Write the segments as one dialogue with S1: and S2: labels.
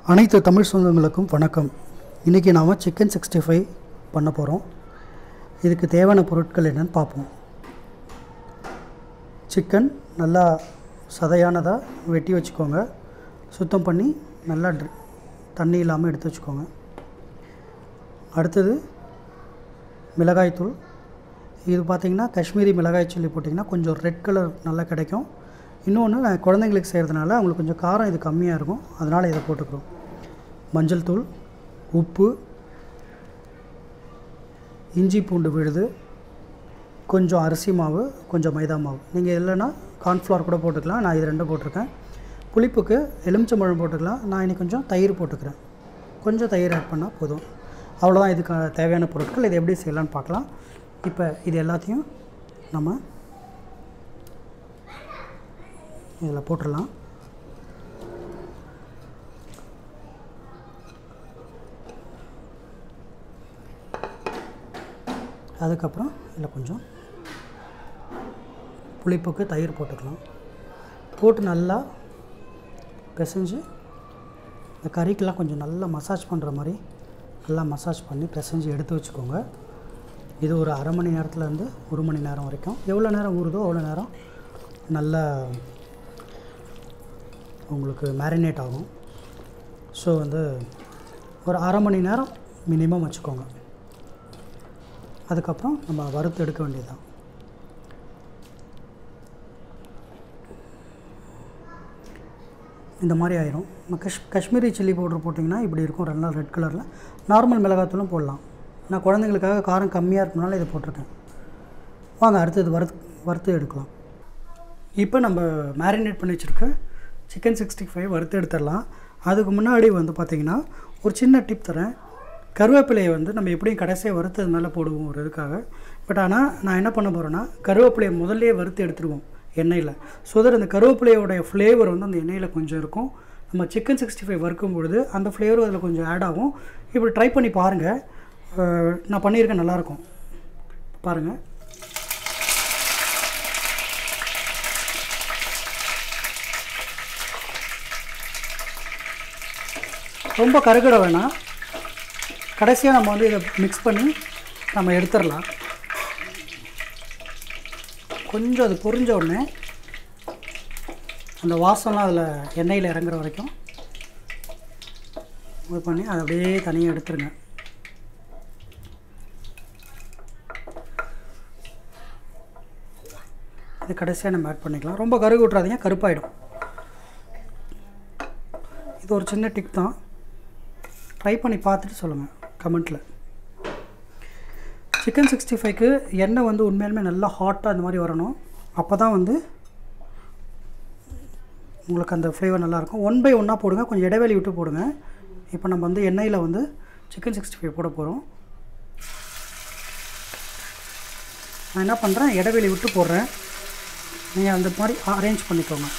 S1: அனைத்து தமிழ் சொந்தங்களுக்கும் வணக்கம் இன்றைக்கி நாம் சிக்கன் சிக்ஸ்டி ஃபைவ் பண்ண போகிறோம் இதுக்கு தேவையான பொருட்கள் என்னன்னு பார்ப்போம் சிக்கன் நல்லா சதையானதாக வெட்டி வச்சுக்கோங்க சுத்தம் பண்ணி நல்லா ட்ர- தண்ணி இல்லாமல் எடுத்து வச்சுக்கோங்க அடுத்தது மிளகாய்த்தூள் இது பார்த்திங்கன்னா காஷ்மீரி மிளகாய் சில்லி போட்டிங்கன்னா கொஞ்சம் ரெட் கலர் நல்லா கிடைக்கும் இன்னொன்று நான் குழந்தைங்களுக்கு செய்கிறதுனால அவங்களுக்கு கொஞ்சம் காரம் இது கம்மியாக இருக்கும் அதனால் இதை போட்டுக்கிறோம் மஞ்சள் தூள் உப்பு இஞ்சி பூண்டு விழுது கொஞ்சம் அரிசி மாவு கொஞ்சம் மைதா மாவு நீங்கள் இல்லைன்னா கார்ன்ஃப்ளவர் கூட போட்டுக்கலாம் நான் இது ரெண்டும் போட்டிருக்கேன் புளிப்புக்கு எலுமிச்சம்பழம் போட்டுக்கலாம் நான் இன்னைக்கு கொஞ்சம் தயிர் போட்டுக்கிறேன் கொஞ்சம் தயிர் ஆட் பண்ணால் போதும் அவ்வளோதான் இதுக்கு தேவையான பொருட்கள் இதை எப்படி செய்யலாம்னு பார்க்கலாம் இப்போ இது எல்லாத்தையும் நம்ம இதில் போட்டுடலாம் அதுக்கப்புறம் இதில் கொஞ்சம் புளிப்புக்கு தயிர் போட்டுக்கலாம் போட்டு நல்லா பிசைஞ்சு இந்த கறிக்கெல்லாம் கொஞ்சம் நல்லா மசாஜ் பண்ணுற மாதிரி நல்லா மசாஜ் பண்ணி பிசைஞ்சு எடுத்து வச்சுக்கோங்க இது ஒரு அரை மணி நேரத்துலேருந்து ஒரு மணி நேரம் வரைக்கும் எவ்வளோ நேரம் ஊறுதோ அவ்வளோ நேரம் நல்லா உங்களுக்கு மேரினேட் ஆகும் ஸோ வந்து ஒரு அரை மணி நேரம் மினிமம் வச்சுக்கோங்க அதுக்கப்புறம் நம்ம வறுத்து எடுக்க வேண்டியதுதான் இந்த மாதிரி ஆயிரும் நம்ம கஷ் காஷ்மீரி சில்லி பவுடர் போட்டிங்கன்னா இப்படி இருக்கும் ரெண்டு நாள் ரெட் கலரில் நார்மல் மிளகாத்தூளும் போடலாம் நான் குழந்தைங்களுக்காக காரம் கம்மியாக இருக்கனால இதை போட்டிருக்கேன் வாங்க அடுத்தது வறுத்து வறுத்து எடுக்கலாம் இப்போ நம்ம மேரினேட் பண்ணி வச்சுருக்க சிக்கன் சிக்ஸ்டி ஃபைவ் வறுத்து எடுத்துடலாம் அதுக்கு முன்னாடி வந்து பார்த்திங்கன்னா ஒரு சின்ன டிப் தரேன் கருவேப்பிலையை வந்து நம்ம எப்படியும் கடைசியாக வறுத்தது மேலே போடுவோம் ஒரு இதுக்காக பட் ஆனால் நான் என்ன பண்ண போகிறேன்னா கருவேப்பிலையை முதல்லயே வறுத்து எடுத்துருவோம் எண்ணெயில் ஸோ தட் அந்த கருவேப்பிலையோடைய ஃப்ளேவர் வந்து அந்த எண்ணெயில் கொஞ்சம் இருக்கும் நம்ம சிக்கன் சிக்ஸ்டி ஃபைவ் வறுக்கும் பொழுது அந்த ஃப்ளேவரும் அதில் கொஞ்சம் ஆட் ஆகும் இப்படி ட்ரை பண்ணி பாருங்கள் அஹ் நான் பண்ணியிருக்கேன் நல்லாயிருக்கும் பாருங்கள் ரொம்ப கருகிட வேணாம் கடைசியாக நம்ம வந்து இதை மிக்ஸ் பண்ணி நம்ம எடுத்துடலாம் கொஞ்சம் அது பொரிஞ்ச உடனே அந்த வாசம்லாம் அதில் எண்ணெயில் இறங்குற வரைக்கும் இது பண்ணி அதை அப்படியே தனியாக எடுத்துருங்க இது கடைசியாக நம்ம ஆட் பண்ணிக்கலாம் ரொம்ப கருகு விட்றாதீங்க கருப்பாயிடும் இது ஒரு சின்ன டிக் தான் ட்ரை பண்ணி பார்த்துட்டு சொல்லுங்கள் கமெண்ட்டில் சிக்கன் சிக்ஸ்டி ஃபைவ்க்கு எண்ணெய் வந்து உண்மையாலுமே நல்லா ஹாட்டாக இந்த மாதிரி வரணும் அப்போ தான் வந்து உங்களுக்கு அந்த ஃப்ளேவர் நல்லாயிருக்கும் ஒன் பை ஒன்னாக போடுங்க கொஞ்சம் இடைவெளி விட்டு போடுங்க இப்போ நம்ம வந்து எண்ணெயில் வந்து சிக்கன் சிக்ஸ்டி ஃபைவ் போட போகிறோம் நான் என்ன பண்ணுறேன் இடைவெளி விட்டு போடுறேன் நீங்கள் அந்த மாதிரி அரேஞ்ச் பண்ணிக்கோங்க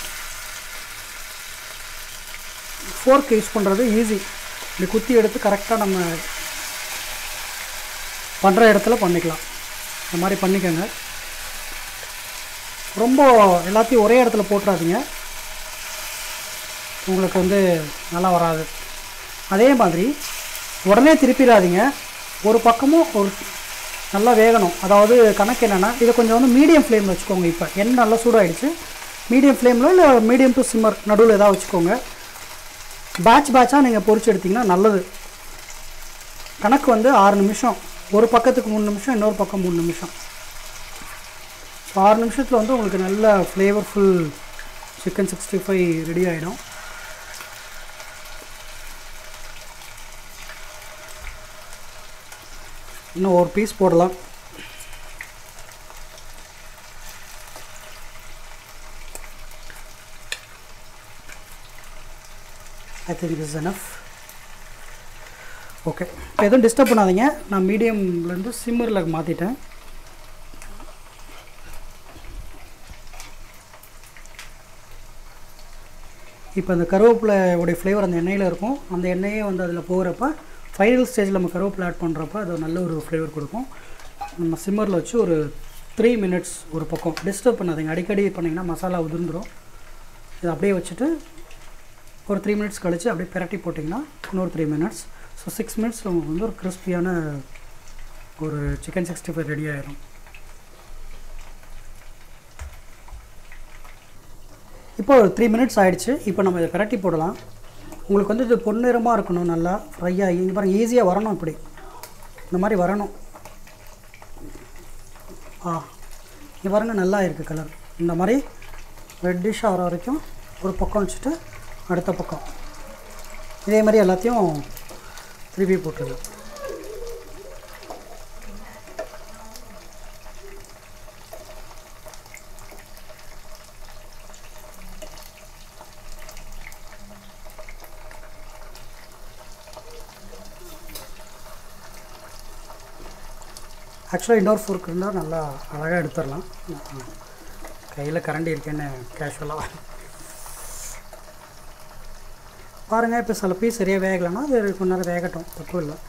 S1: ஃபோர்க் யூஸ் பண்ணுறது ஈஸி இப்படி குத்தி எடுத்து கரெக்டாக நம்ம பண்ணுற இடத்துல பண்ணிக்கலாம் இந்த மாதிரி பண்ணிக்கோங்க ரொம்ப எல்லாத்தையும் ஒரே இடத்துல போட்டுறாதீங்க உங்களுக்கு வந்து நல்லா வராது அதே மாதிரி உடனே திருப்பிடாதீங்க ஒரு பக்கமும் ஒரு நல்லா வேகணும் அதாவது கணக்கு என்னென்னா இதை கொஞ்சம் வந்து மீடியம் ஃப்ளேமில் வச்சுக்கோங்க இப்போ எண்ணெய் நல்லா சூடாயிடுச்சு மீடியம் ஃப்ளேமில் இல்லை மீடியம் டு சிம்மர் நடுவில் ஏதாவது வச்சுக்கோங்க பேட்ச் பேட்சாக நீங்கள் பொரிச்சு எடுத்திங்கன்னா நல்லது கணக்கு வந்து ஆறு நிமிஷம் ஒரு பக்கத்துக்கு மூணு நிமிஷம் இன்னொரு பக்கம் மூணு நிமிஷம் ஸோ ஆறு நிமிஷத்தில் வந்து உங்களுக்கு நல்ல flavourful chicken sixty five ready ஆகிடும் இன்னும் ஒரு பீஸ் போடலாம் I think this enough okay இப்போ எதுவும் டிஸ்டர்ப் பண்ணாதீங்க நான் மீடியம்லேருந்து சிம்மரில் மாற்றிட்டேன் இப்போ அந்த கருவேப்பிலையோடைய ஃப்ளேவர் அந்த எண்ணெயில் இருக்கும் அந்த எண்ணெயே வந்து அதில் போகிறப்ப ஃபைனல் ஸ்டேஜில் நம்ம கருவேப்பிலை ஆட் பண்ணுறப்ப அது ஒரு நல்ல ஒரு ஃப்ளேவர் கொடுக்கும் நம்ம சிம்மரில் வச்சு ஒரு த்ரீ மினிட்ஸ் ஒரு பக்கம் டிஸ்டர்ப் பண்ணாதீங்க அடிக்கடி பண்ணிங்கன்னா மசாலா உதிர்ந்துடும் இதை அப்படியே வச்சுட்டு ஒரு த்ரீ மினிட்ஸ் கழித்து அப்படியே பிரட்டி போட்டிங்கன்னா இன்னொரு three minutes so six minutes உங்களுக்கு வந்து ஒரு கிறிஸ்பியான ஒரு சிக்கன் சிக்ஸ்டி ஃபைவ் ரெடி ஆயிரும் இப்போ ஒரு த்ரீ மினிட்ஸ் ஆயிடுச்சு இப்போ நம்ம இதை பிரட்டி போடலாம் உங்களுக்கு வந்து இது பொன்னிறமாக இருக்கணும் நல்லா ஃப்ரை ஆகி இங்கே பாருங்கள் ஈஸியாக வரணும் இப்படி இந்த மாதிரி வரணும் ஆ இங்கே பாருங்க நல்லா இருக்குது கலர் இந்த மாதிரி ரெட்டிஷ் ஆகிற வரைக்கும் ஒரு பக்கம் வச்சுட்டு அடுத்த பக்கம் இதே மாதிரி எல்லாத்தையும் திருப்பி போட்டுருங்க ஆக்சுவலாக இன்னொரு ஃபோர்க் இருந்தால் நல்லா அழகாக எடுத்துடலாம் கையில் கரண்டி இருக்கேன்னு கேஷுவலாக பாருங்கள் இப்போ சில பீஸ் சரியாக வேகலைன்னா அது கொஞ்ச நேரம் வேகட்டும் தப்பு இல்லை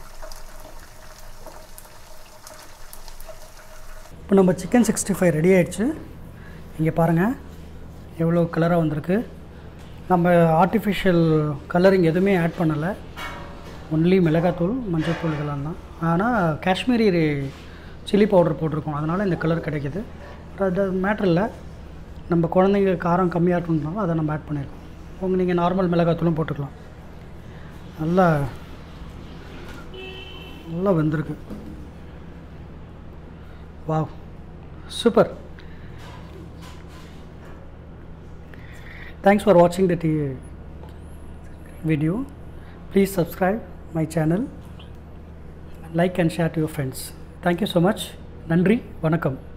S1: இப்போ நம்ம சிக்கன் சிக்ஸ்டி ஃபைவ் ரெடி ஆயிடுச்சு இங்கே பாருங்கள் எவ்வளோ கலராக வந்திருக்கு நம்ம ஆர்டிஃபிஷியல் கலரிங் எதுவுமே ஆட் பண்ணலை ஒன்லி மிளகாத்தூள் மஞ்சள்தூள் இதெல்லாம் தான் ஆனால் காஷ்மீரி சில்லி பவுடர் போட்டிருக்கோம் அதனால் இந்த கலர் கிடைக்கிது அது மேட்ரு இல்லை நம்ம குழந்தைங்க காரம் கம்மியாக இருக்கணும்னாலும் அதை நம்ம ஆட் பண்ணியிருக்கோம் உங்க நீங்கள் நார்மல் மிளகாத்தூளும் போட்டுக்கலாம் நல்லா நல்லா வெந்திருக்கு wow super thanks for watching the t- video please subscribe my channel like and share to your friends thank you so much நன்றி வணக்கம்